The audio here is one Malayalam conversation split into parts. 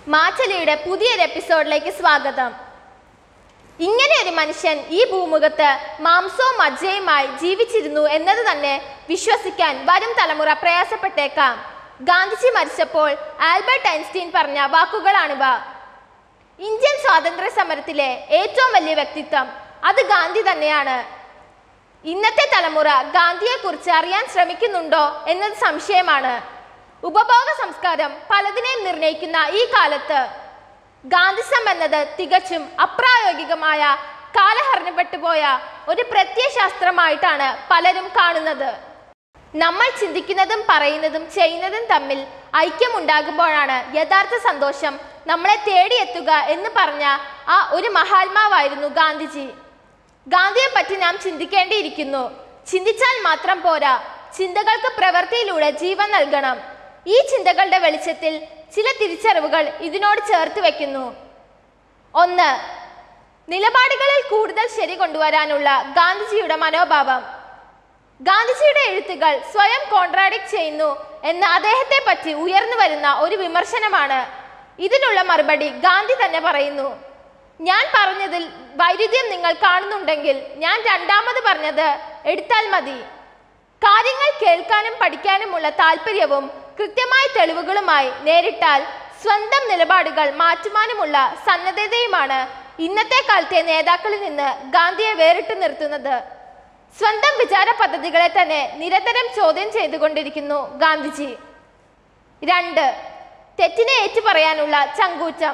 മാച്ചലിയുടെ പുതിയൊരു എപ്പിസോഡിലേക്ക് സ്വാഗതം ഇങ്ങനെ ഒരു മനുഷ്യൻ ഈ ഭൂമുഖത്ത് മാംസവും മജ്ജയുമായി ജീവിച്ചിരുന്നു എന്നത് തന്നെ വിശ്വസിക്കാൻ വരും തലമുറ പ്രയാസപ്പെട്ടേക്കാം ഗാന്ധിജി മരിച്ചപ്പോൾ ആൽബർട്ട് ഐൻസ്റ്റീൻ പറഞ്ഞ വാക്കുകളാണിവ ഇന്ത്യൻ സ്വാതന്ത്ര്യ സമരത്തിലെ ഏറ്റവും വലിയ വ്യക്തിത്വം അത് ഗാന്ധി തന്നെയാണ് ഇന്നത്തെ തലമുറ ഗാന്ധിയെക്കുറിച്ച് അറിയാൻ ശ്രമിക്കുന്നുണ്ടോ എന്നത് സംശയമാണ് ഉപഭോഗ സംസ്കാരം പലതിനെയും നിർണയിക്കുന്ന ഈ കാലത്ത് ഗാന്ധിസം എന്നത് തികച്ചും അപ്രായോഗികമായ കാലഹരണപ്പെട്ടുപോയ ഒരു പ്രത്യയശാസ്ത്രമായിട്ടാണ് പലരും കാണുന്നത് നമ്മൾ ചിന്തിക്കുന്നതും പറയുന്നതും ചെയ്യുന്നതും തമ്മിൽ ഐക്യമുണ്ടാകുമ്പോഴാണ് യഥാർത്ഥ സന്തോഷം നമ്മളെ തേടിയെത്തുക എന്ന് പറഞ്ഞ ആ ഒരു മഹാത്മാവായിരുന്നു ഗാന്ധിജി ഗാന്ധിയെ പറ്റി നാം ചിന്തിക്കേണ്ടിയിരിക്കുന്നു ചിന്തിച്ചാൽ മാത്രം പോരാ ചിന്തകൾക്ക് പ്രവൃത്തിയിലൂടെ ജീവൻ നൽകണം ഈ ചിന്തകളുടെ വെളിച്ചത്തിൽ ചില തിരിച്ചറിവുകൾ ഇതിനോട് ചേർത്ത് വെക്കുന്നു ഒന്ന് നിലപാടുകളിൽ കൂടുതൽ ശരി കൊണ്ടുവരാനുള്ള ഗാന്ധിജിയുടെ മനോഭാവം ഗാന്ധിജിയുടെ എഴുത്തുകൾ സ്വയം കോൺട്രാഡിക്ട് ചെയ്യുന്നു എന്ന് അദ്ദേഹത്തെ പറ്റി ഉയർന്നു വരുന്ന ഒരു വിമർശനമാണ് ഇതിനുള്ള മറുപടി ഗാന്ധി തന്നെ പറയുന്നു ഞാൻ പറഞ്ഞതിൽ വൈരുദ്ധ്യം നിങ്ങൾ കാണുന്നുണ്ടെങ്കിൽ ഞാൻ രണ്ടാമത് പറഞ്ഞത് എടുത്താൽ മതി കാര്യങ്ങൾ കേൾക്കാനും പഠിക്കാനുമുള്ള താല്പര്യവും കൃത്യമായ തെളിവുകളുമായി നേരിട്ടാൽ സ്വന്തം നിലപാടുകൾ മാറ്റുവാനുമുള്ള സന്നദ്ധതയുമാണ് ഇന്നത്തെ കാലത്തെ നേതാക്കളിൽ നിന്ന് ഗാന്ധിയെ വേറിട്ട് നിർത്തുന്നത് സ്വന്തം വിചാര പദ്ധതികളെ തന്നെ നിരന്തരം ചോദ്യം ചെയ്തുകൊണ്ടിരിക്കുന്നു ഗാന്ധിജി രണ്ട് തെറ്റിനെ ഏറ്റുപറയാനുള്ള ചങ്കൂറ്റം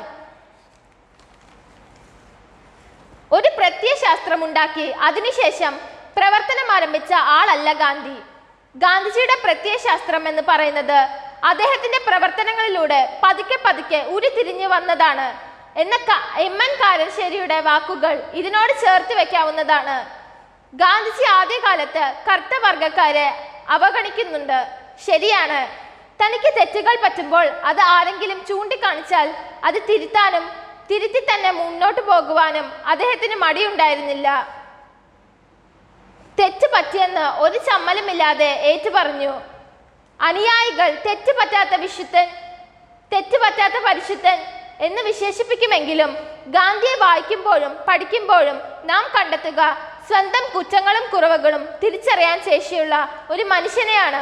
ഒരു പ്രത്യയശാസ്ത്രമുണ്ടാക്കി അതിനുശേഷം പ്രവർത്തനം ആരംഭിച്ച ആളല്ല ഗാന്ധി ഗാന്ധിജിയുടെ പ്രത്യയശാസ്ത്രം എന്ന് പറയുന്നത് അദ്ദേഹത്തിന്റെ പ്രവർത്തനങ്ങളിലൂടെ പതുക്കെ പതുക്കെ ഉരുത്തിരിഞ്ഞു വന്നതാണ് എന്ന ക- എം എൻ കാരശ്ശേരിയുടെ വാക്കുകൾ ഇതിനോട് ചേർത്ത് വെക്കാവുന്നതാണ് ഗാന്ധിജി ആദ്യകാലത്ത് കർത്തവർഗക്കാരെ അവഗണിക്കുന്നുണ്ട് ശരിയാണ് തനിക്ക് തെറ്റുകൾ പറ്റുമ്പോൾ അത് ആരെങ്കിലും ചൂണ്ടിക്കാണിച്ചാൽ അത് തിരുത്താനും തിരുത്തി തന്നെ മുന്നോട്ട് പോകുവാനും അദ്ദേഹത്തിന് മടിയുണ്ടായിരുന്നില്ല തെറ്റ് പറ്റിയെന്ന് ഒരു ചമ്മലുമില്ലാതെ ഏറ്റു പറഞ്ഞു അനുയായികൾ തെറ്റ് പറ്റാത്ത വിശുദ്ധൻ തെറ്റ് പറ്റാത്ത പരിശുദ്ധൻ എന്ന് വിശേഷിപ്പിക്കുമെങ്കിലും ഗാന്ധിയെ വായിക്കുമ്പോഴും പഠിക്കുമ്പോഴും നാം കണ്ടെത്തുക സ്വന്തം കുറ്റങ്ങളും കുറവുകളും തിരിച്ചറിയാൻ ശേഷിയുള്ള ഒരു മനുഷ്യനെയാണ്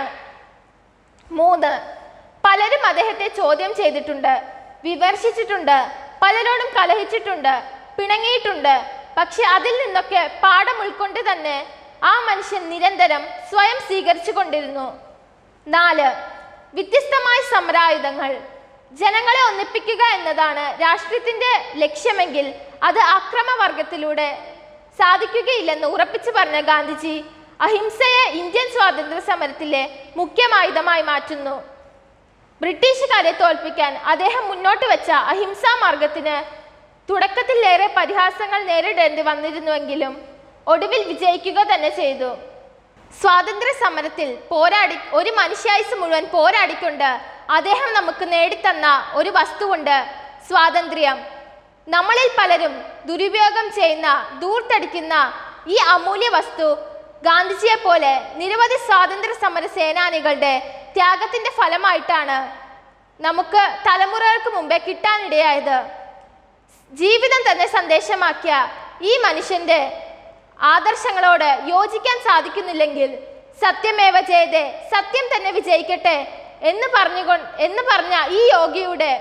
മൂന്ന് പലരും അദ്ദേഹത്തെ ചോദ്യം ചെയ്തിട്ടുണ്ട് വിമർശിച്ചിട്ടുണ്ട് പലരോടും കലഹിച്ചിട്ടുണ്ട് പിണങ്ങിയിട്ടുണ്ട് പക്ഷെ അതിൽ നിന്നൊക്കെ പാഠം ഉൾക്കൊണ്ട് തന്നെ ആ മനുഷ്യൻ നിരന്തരം സ്വയം സ്വീകരിച്ചു കൊണ്ടിരുന്നു നാല് വ്യത്യസ്തമായ സമരായുധങ്ങൾ ജനങ്ങളെ ഒന്നിപ്പിക്കുക എന്നതാണ് രാഷ്ട്രീയത്തിന്റെ ലക്ഷ്യമെങ്കിൽ അത് അക്രമവർഗത്തിലൂടെ സാധിക്കുകയില്ലെന്ന് ഉറപ്പിച്ചു പറഞ്ഞ ഗാന്ധിജി അഹിംസയെ ഇന്ത്യൻ സ്വാതന്ത്ര്യ സമരത്തിലെ മുഖ്യമായുധമായി മാറ്റുന്നു ബ്രിട്ടീഷുകാരെ തോൽപ്പിക്കാൻ അദ്ദേഹം മുന്നോട്ട് വെച്ച അഹിംസാ മാർഗത്തിന് തുടക്കത്തിലേറെ പരിഹാസങ്ങൾ നേരിടേണ്ടി വന്നിരുന്നുവെങ്കിലും ഒടുവിൽ വിജയിക്കുക തന്നെ ചെയ്തു സ്വാതന്ത്ര്യ സമരത്തിൽ പോരാടി ഒരു മനുഷ്യായുസ് മുഴുവൻ പോരാടിക്കൊണ്ട് അദ്ദേഹം നമുക്ക് നേടിത്തന്ന ഒരു വസ്തുവുണ്ട് സ്വാതന്ത്ര്യം നമ്മളിൽ പലരും ദുരുപയോഗം ചെയ്യുന്ന ദൂർത്തടിക്കുന്ന ഈ അമൂല്യ വസ്തു ഗാന്ധിജിയെ പോലെ നിരവധി സ്വാതന്ത്ര്യ സമര സേനാനികളുടെ ത്യാഗത്തിന്റെ ഫലമായിട്ടാണ് നമുക്ക് തലമുറകൾക്ക് മുമ്പേ കിട്ടാനിടയായത് ജീവിതം തന്നെ സന്ദേശമാക്കിയ ഈ മനുഷ്യന്റെ ആദർശങ്ങളോട് യോജിക്കാൻ സാധിക്കുന്നില്ലെങ്കിൽ സത്യമേവ ജയതേ സത്യം തന്നെ വിജയിക്കട്ടെ എന്ന് പറഞ്ഞുകൊ എന്ന് പറഞ്ഞ ഈ യോഗിയുടെ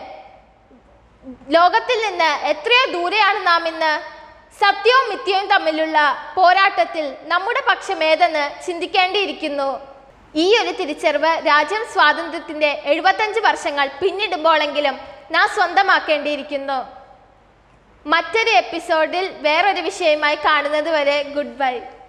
ലോകത്തിൽ നിന്ന് എത്രയോ ദൂരെയാണ് നാം ഇന്ന് സത്യവും മിഥ്യയും തമ്മിലുള്ള പോരാട്ടത്തിൽ നമ്മുടെ പക്ഷം ഏതെന്ന് ചിന്തിക്കേണ്ടിയിരിക്കുന്നു ഈ ഒരു തിരിച്ചറിവ് രാജ്യം സ്വാതന്ത്ര്യത്തിന്റെ എഴുപത്തഞ്ച് വർഷങ്ങൾ പിന്നിടുമ്പോഴെങ്കിലും നാം സ്വന്തമാക്കേണ്ടിയിരിക്കുന്നു മറ്റൊരു എപ്പിസോഡിൽ വേറൊരു വിഷയമായി കാണുന്നത് വരെ ഗുഡ് ബൈ